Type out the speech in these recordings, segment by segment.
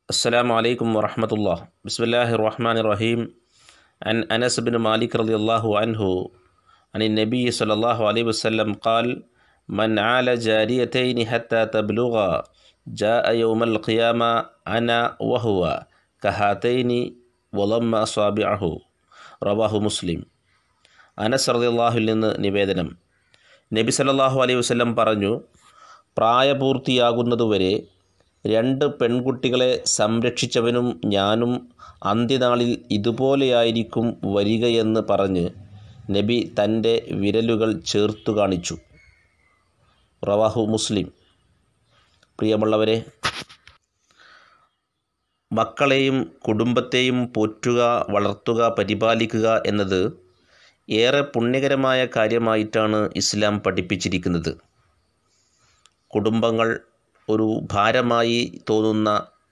السلام عليكم ورحمة الله بسم الله الرحمن الرحيم عن أنس بن مالك رضي الله عنه عن النبي صلى الله عليه وسلم قال من عال جاريتين حتى تبلغا جاء يوم القيامة أنا وهو كهاتين وضم أصابعه റവാഹു മുസ്ലിം അനസ് റളിയല്ലാഹുവിൽ നിന്ന് നിവേദനം നബി സല്ലല്ലാഹു അലൈഹി വസല്ലം പറഞ്ഞു പ്രായപൂർത്തിയാകുന്നതുവരെ രണ്ട് പെൺകുട്ടികളെ സംരക്ഷിച്ചവനും ഞാനും അന്ത്യനാളിൽ ഇതുപോലെയായിരിക്കും വരികയെന്ന് പറഞ്ഞ് നബി തൻ്റെ വിരലുകൾ ചേർത്തു കാണിച്ചു റവാഹു മുസ്ലിം പ്രിയമുള്ളവരെ മക്കളെയും കുടുംബത്തെയും പോറ്റുക വളർത്തുക പരിപാലിക്കുക എന്നത് ഏറെ പുണ്യകരമായ കാര്യമായിട്ടാണ് ഇസ്ലാം പഠിപ്പിച്ചിരിക്കുന്നത് കുടുംബങ്ങൾ ഒരു ഭാരമായി തോന്നുന്ന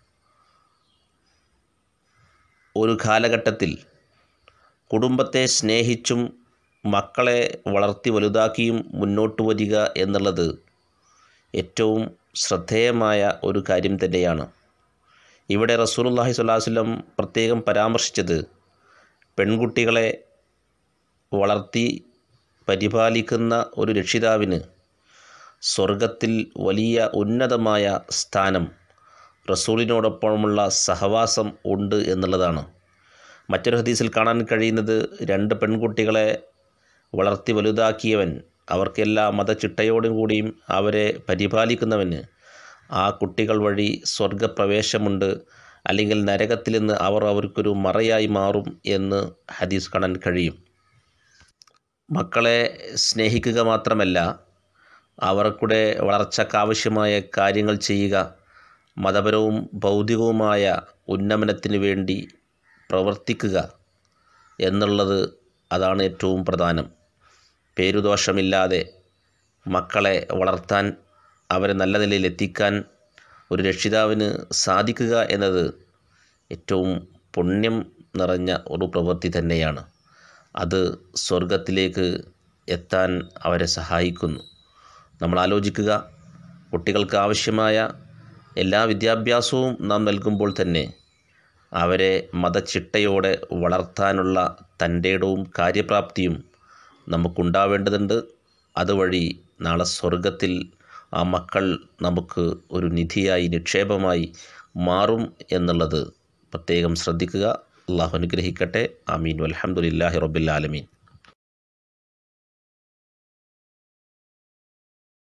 ഒരു കാലഘട്ടത്തിൽ കുടുംബത്തെ സ്നേഹിച്ചും മക്കളെ വളർത്തി വലുതാക്കിയും മുന്നോട്ട് വരിക എന്നുള്ളത് ഏറ്റവും ശ്രദ്ധേയമായ ഒരു കാര്യം തന്നെയാണ് ഇവിടെ റസൂലുള്ളാഹി സ്വല്ലല്ലാഹു അലൈഹി വസല്ലം പ്രത്യേകം പരാമർശിച്ചത് പെൺകുട്ടികളെ വളർത്തി പരിപാലിക്കുന്ന ഒരു രക്ഷിതാവിന് സ്വർഗത്തിൽ വലിയ ഉന്നതമായ സ്ഥാനം റസൂലിനോടൊപ്പമുള്ള സഹവാസം ഉണ്ട് എന്നുള്ളതാണ് മറ്റൊരു ഹദീസിൽ കാണാൻ കഴിയുന്നത് രണ്ട് പെൺകുട്ടികളെ വളർത്തി വലുതാക്കിയവൻ അവർക്കെല്ലാ മതചിട്ടയോടും കൂടിയും അവരെ പരിപാലിക്കുന്നവന് ആ കുട്ടികൾ വഴി സ്വർഗപ്രവേശമുണ്ട് അല്ലെങ്കിൽ നരകത്തിൽ നിന്ന് അവർ അവർക്കൊരു മറയായി മാറും എന്ന് ഹദീസ് കാണാൻ കഴിയും മക്കളെ സ്നേഹിക്കുക മാത്രമല്ല അവർക്കുടെ വളർച്ചക്കാവശ്യമായ കാര്യങ്ങൾ ചെയ്യുക മതപരവും ഭൗതികവുമായ ഉന്നമനത്തിന് വേണ്ടി പ്രവർത്തിക്കുക എന്നുള്ളത് അതാണ് ഏറ്റവും പ്രധാനം പേരുദോഷമില്ലാതെ മക്കളെ വളർത്താൻ അവരെ നല്ല നിലയിൽ എത്തിക്കാൻ ഒരു രക്ഷിതാവിന് സാധിക്കുക എന്നത് ഏറ്റവും പുണ്യം നിറഞ്ഞ ഒരു പ്രവൃത്തി തന്നെയാണ് അത് സ്വർഗത്തിലേക്ക് എത്താൻ അവരെ സഹായിക്കുന്നു നമ്മൾ ആലോചിക്കുക കുട്ടികൾക്ക് ആവശ്യമായ എല്ലാ വിദ്യാഭ്യാസവും നാം നൽകുമ്പോൾ തന്നെ അവരെ മതചിട്ടയോടെ വളർത്താനുള്ള തൻ്റെടവും കാര്യപ്രാപ്തിയും നമുക്കുണ്ടാവേണ്ടതുണ്ട് അതുവഴി നാളെ സ്വർഗത്തിൽ ആ മക്കൾ നമുക്ക് ഒരു നിധിയായി നിക്ഷേപമായി മാറും എന്നുള്ളത് പ്രത്യേകം ശ്രദ്ധിക്കുക അള്ളാഹു അനുഗ്രഹിക്കട്ടെ ആമീൻ വലഹമുല്ലാഹി റബ്ബിൽ ആലമീൻ